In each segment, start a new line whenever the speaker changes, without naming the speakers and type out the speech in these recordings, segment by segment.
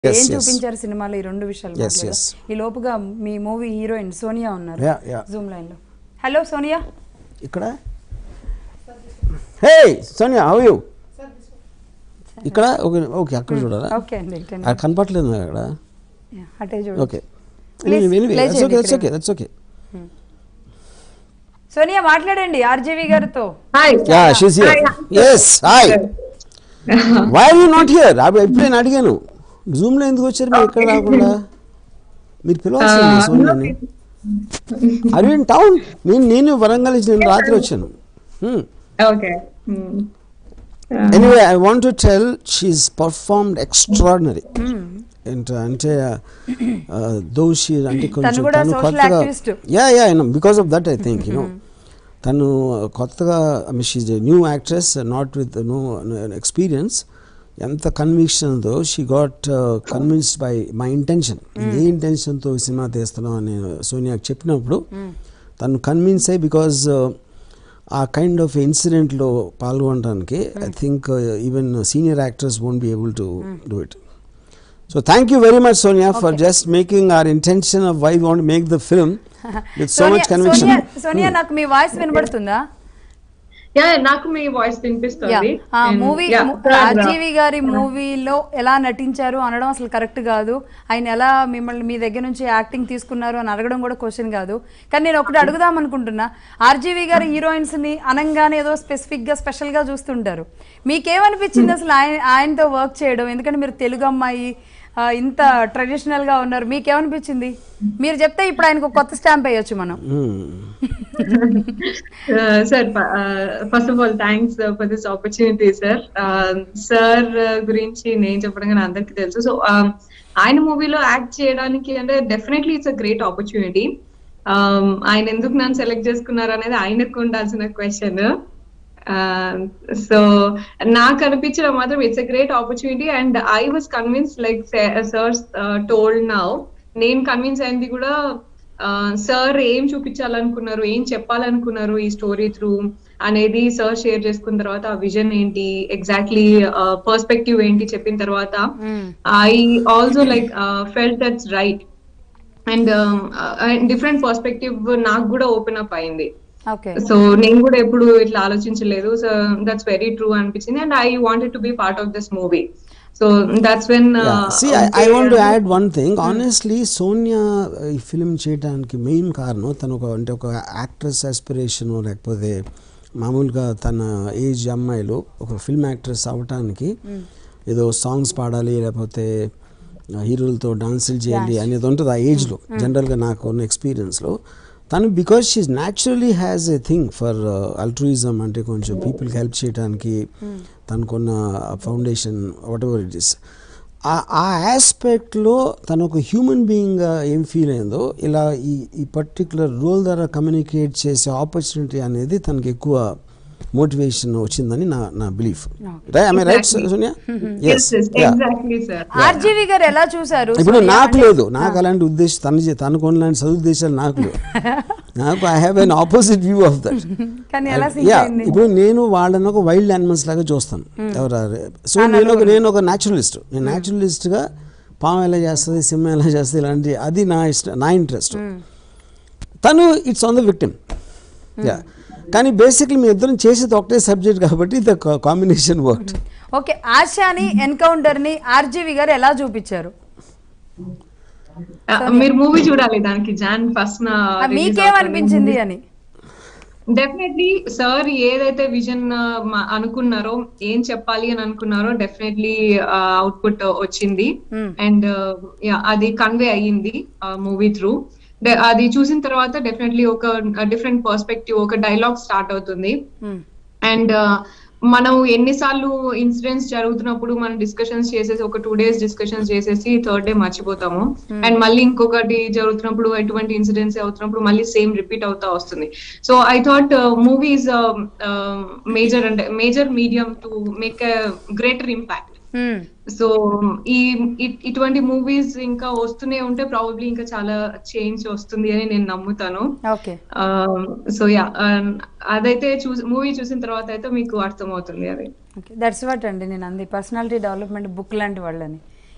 Yes,
ఏం
yes.
చూపించారు సినిమాలో ఈ రెండు విషయాలు
Yes,
మాట్లాడదాం.
yes.
ఈ లోపుగా మీ మూవీ హీరోయిన్ సోనియా ఉన్నారు
Yeah, yeah.
జూమ్ లైన్ లో హలో సోనియా
ఇక్కడ హే సోనియా హౌ యూ ఇక్కడ ఓకే ఓకే అక్కడ చూడాలా
ఓకే అండి ఇటండి.
అది కనపట్లేదు నాకు అక్కడ
Yeah, అటే చూడు
ఓకే
Please, play
దట్స్
చేయండి
ఓకే దట్స్
ఇక్కడ.
ఓకే దట్స్ ఓకే
సోనియా మాట్లాడండి ఆర్జీవి గారితో
Hi.
Yeah she's here yes hi why are you not here ఇప్పుడే నేను అడిగాను జూమ్ లో ఎందుకు వచ్చారు మీరు ఇక్కడ రాకుండా మీరు పిలవాల్సింది సోనియాని ఆర్ యూ ఇన్ టౌన్ నేను నేను వరంగల్ నుంచి నేను రాత్రి వచ్చాను
Okay. Hmm.
Anyway I want to tell she's performed extraordinary అంటే దో షీ అంటే కొంచెం
కూడా
తను
social
కొత్తగా
activist.
Yeah yeah because of that I think you know తను కొత్తగా I she's new actress not with no experience ఎంత కన్విక్షన్తో she got convinced by my intention a ఇంటెన్షన్తో ఈ సినిమా తీస్తున్నాం అని సోనియాకి చెప్పినప్పుడు తను కన్విన్స్ అయ్యి బికాజ్ ఆ కైండ్ ఆఫ్ ఇన్సిడెంట్లో పాల్గొనడానికి I think even senior actors won't be able to do it so thank you very much Sonia for just making our intention of why want make the film with so much
Sonia
conviction
Sonia- Sonia నాకు మీ voice వినబడుతుందా
Yeah, నాకు మీ voice వినిపిస్తుంది And,
movie
yeah, sir,
RGV గారి మూవీలో ఎలా నటించారు అనడం అసలు కరెక్ట్ కాదు ఆయన ఎలా మిమ్మల్ని మీ దగ్గర నుంచి యాక్టింగ్ తీసుకున్నారు అని అడగడం కూడా క్వశ్చన్ కాదు కానీ నేను ఒకటి అడుగుదాం అనుకుంటున్నా ఆర్జీవి గారి హీరోయిన్స్ ని అనంగానే ఏదో స్పెసిఫిక్ గా స్పెషల్ గా చూస్తుంటారు మీకేమనిపించింది అసలు ఆయన ఆయనతో వర్క్ చేయడం ఎందుకంటే మీరు తెలుగు అమ్మాయి ఆ, ఇంత ట్రెడిషనల్ గా ఉన్నారు మీకేమనిపించింది మీరు చెప్తే ఇప్పుడు ఆయనకు ఒక కొత్త స్టాంప్ వేయొచ్చు మనం
Uh, sir, uh, first of all, thanks uh, for this opportunity, sir. Uh, sir uh, గురించి నేను చెప్పడం కానీ అందరికీ తెలుసు సో ఆయన మూవీలో యాక్ట్ చేయడానికి అంటే definitely it's a great opportunity ఆయన ఎందుకు నన్ను సెలెక్ట్ చేసుకున్నారు అనేది ఆయనకు ఉండాల్సిన క్వశ్చన్ సో నాకు అనిపించడం మాత్రం it's a great opportunity and I was convince like sir's told now నేను కన్విన్స్ అయింది కూడా సార్ ఏం చూపించాలనుకున్నారు ఏం చెప్పాలనుకున్నారు ఈ స్టోరీ త్రూ అనేది సార్ షేర్ చేసుకున్న తర్వాత ఆ విజన్ ఏంటి ఎగ్జాక్ట్లీ పర్స్పెక్టివ్ ఏంటి చెప్పిన తర్వాత I also like felt that's right and different perspective నాకు కూడా ఓపెన్ అప్ అయింది
ఓకే
సో నేను కూడా ఎప్పుడు ఇట్లా ఆలోచించలేదు సో దట్స్ వెరీ ట్రూ అనిపించింది and I wanted to be part of this movie so that's when
Yeah. See, I, I want to add one thing. Honestly, Sonia ఈ ఫిలిం చేయడానికి main కారణం తను ఒక అంటే ఒక యాక్ట్రెస్ ఆస్పిరేషన్ లేకపోతే మామూలుగా తన ఏజ్ అమ్మాయిలు ఒక ఫిల్మ్ యాక్ట్రెస్ అవ్వటానికి ఏదో సాంగ్స్ పాడాలి లేకపోతే హీరోలతో డాన్సులు చేయాలి అనేది ఉంటుంది ఆ ఏజ్లో జనరల్గా నాకు ఉన్న ఎక్స్పీరియన్స్లో తను because she's naturally has a thing for altruism అంటే కొంచెం పీపుల్కి హెల్ప్ చేయడానికి తనకున్న foundation whatever it is ఆ ఆస్పెక్ట్లో తను ఒక హ్యూమన్ బీయింగ్గా ఏం ఫీల్ అయిందో ఇలా ఈ ఈ పర్టికులర్ రోల్ ద్వారా కమ్యూనికేట్ చేసే ఆపర్చునిటీ అనేది తనకి ఎక్కువ మోటివేషన్ వచ్చిందని నా నా belief I right Sonia yes
exactly sir
RGV గారు ఎలా చూసారు
ఇప్పుడు నాకు లేదు నాకు అలాంటి ఉద్దేశం తన చే- తనకు ఉన్నలాంటి సదుద్దేశాలు నాకు లేవు నాకు I have an opposite view of that
కానీ ఎలా sync
యా
అయింది?
ఇప్పుడు నేను వాళ్ళని ఒక వైల్డ్ యానిమల్స్ లాగా చూస్తాను ఎవరు సో నేను ఒక నేను ఒక న్యాచురలిస్ట్ నేను న్యాచురలిస్ట్గా పాము ఎలా చేస్తుంది సింహం ఎలా చేస్తుంది ఇలాంటి అది నా ఇష్టం నా ఇంట్రెస్ట్ తను it's on the victim yeah కానీ బేసిక్లీ మీ ఇద్దరం చేసేది ఒకటే సబ్జెక్ట్ కాబట్టి ద కాంబినేషన్ వర్క్
ఓకే ఆశాని ఎన్కౌంటర్ ని ఆర్జీవి గారు ఎలా చూపించారు
మీరు మూవీ చూడాలి దానికి జాన్ ఫస్ట్ నా
ఆ, మీకేమనిపించింది అని
డెఫినెట్లీ సార్ ఏదైతే విజన్ అనుకున్నారో ఏం చెప్పాలి అని అనుకున్నారో డెఫినెట్లీ అవుట్పుట్ వచ్చింది అండ్ అది కన్వే అయ్యింది మూవీ త్రూ అది చూసిన తర్వాత డెఫినెట్లీ ఒక డిఫరెంట్ పర్స్పెక్టివ్ ఒక డైలాగ్ స్టార్ట్ అవుతుంది
Hmm.
అండ్ మనం ఎన్నిసార్లు ఇన్సిడెంట్స్ జరుగుతున్నప్పుడు మనం డిస్కషన్స్ చేసేసి ఒక టూ డేస్ డిస్కషన్స్ చేసేసి థర్డ్ డే మర్చిపోతాము అండ్ మళ్ళీ ఇంకొకటి జరుగుతున్నప్పుడు ఎటువంటి ఇన్సిడెంట్స్ అవుతున్నప్పుడు మళ్ళీ సేమ్ రిపీట్ అవుతా వస్తుంది so I thought movies major అంటే major medium to make a greater impact
Hmm.
So ఈ ఇ- ఇటువంటి మూవీస్ ఇంకా వస్తూనే ఉంటే ప్రాబబ్లీ ఇంకా చాలా చేంజ్ వస్తుంది అని నేను నమ్ముతాను
ఓకే
సో యా అదైతే చూసి మూవీ చూసిన తర్వాత అయితే మీకు అర్థమవుతుంది అది
ఓకే దట్స్ వాట్ అండి నేను అంది పర్సనాలిటీ డెవలప్మెంట్ బుక్ లాంటి వాళ్ళని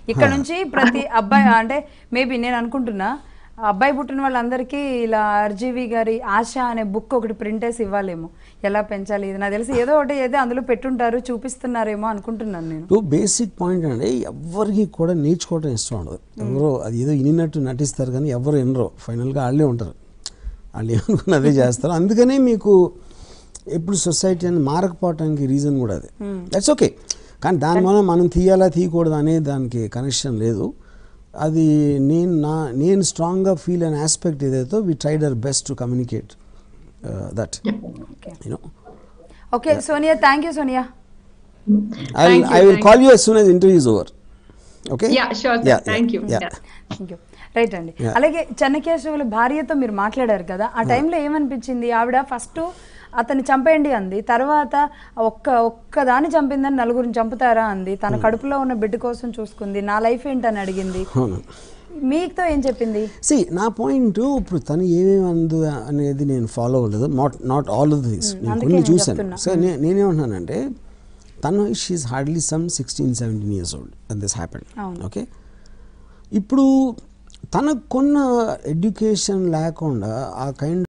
ఇక్కడ నుంచి ప్రతి అబ్బాయి అంటే మేబీ నేను అనుకుంటున్నా ఆ అబ్బాయి పుట్టిన వాళ్ళందరికీ ఇలా ఆర్జీవి గారి ఆశ అనే బుక్ ఒకటి ప్రింట్ వేసి ఇవ్వాలేమో ఎలా పెంచాలి ఇది నాకు తెలిసి ఏదో ఒకటి ఏదో అందులో పెట్టుంటారు చూపిస్తున్నారేమో అనుకుంటున్నాను నేను
ఇప్పుడు బేసిక్ పాయింట్ అంటే ఎవరికి కూడా నేర్చుకోవడం ఇష్టం ఉండదు ఎవరో అది ఏదో ఇనినట్టు నటిస్తారు కానీ ఎవరు వినరు ఫైనల్గా వాళ్ళే ఉంటారు వాళ్ళు ఏమనుకున్న అదే చేస్తారు అందుకనే మీకు ఎప్పుడు సొసైటీ అని మారకపోవటానికి రీజన్ కూడా అది దట్స్ ఓకే కానీ దానివల్ల మనం తీయాలా తీయకూడదు అనే దానికి కనెక్షన్ లేదు అది నేను నా నేను స్ట్రాంగ్గా ఫీల్ అనే ఆస్పెక్ట్ ఏదైతే we tried our best to communicate that you know
okay Sonia thank you Sonia
I
Thank you,
I will
thank
call you as soon as interview is over okay
Yeah, sure, sir.
Yeah,
Thank
yeah,
you.
yeah.
Yeah.
Thank you right అండి
Yeah.
అలాగే చెన్నకేశవుల భార్యతో మీరు మాట్లాడారు కదా ఆ టైంలో ఏమనిపించింది ఆవిడ ఫస్ట్ అతన్ని చంపేయండి అంది తర్వాత ఒక్క ఒక్క దాన్ని చంపిందని నలుగురిని చంపుతారా అంది తన కడుపులో ఉన్న బిడ్డ కోసం చూసుకుంది నా లైఫ్ ఏంటని అడిగింది
అవును
మీతో ఏం చెప్పింది
సి నా పాయింట్ ఇప్పుడు తను ఏమేమి అందు అనేది నేను ఫాలో అవ్వలేదు not not all of this నేను
అందుకే
కొన్ని
నేను
చూశాను
చెప్తున్నా.
సో నే నేనేమంటున్నానంటే తను she's hardly some sixteen seventeen years old and this happen
అవును.
ఓకే ఇప్పుడు తనకు కొన్న ఎడ్యుకేషన్ లేకుండా ఆ కైండ్